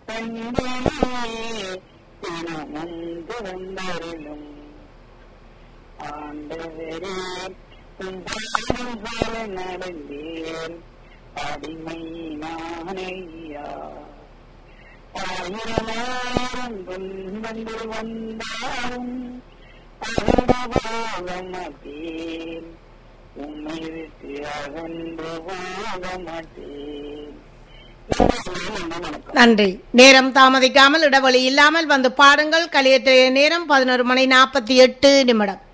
கண்டே தினமும் திறந்தருளும் ஆண்டவரே உம் பாதம் போல நடந்தேன் அடிமை நானையா ஆயிரமாயிரம் துன்பங்கள் வந்தாலும் அகன்று போக மாட்டேன் உம்மை விட்டு அகன்று போக மாட்டேன் வணக்கம் நன்றி நேரம் தாமதிக்காமல் இடைவெளி இல்லாமல் வந்து பாடுங்கள் கலியத்திலே நேரம் பதினோரு மணி நாற்பத்தி எட்டு நிமிடம்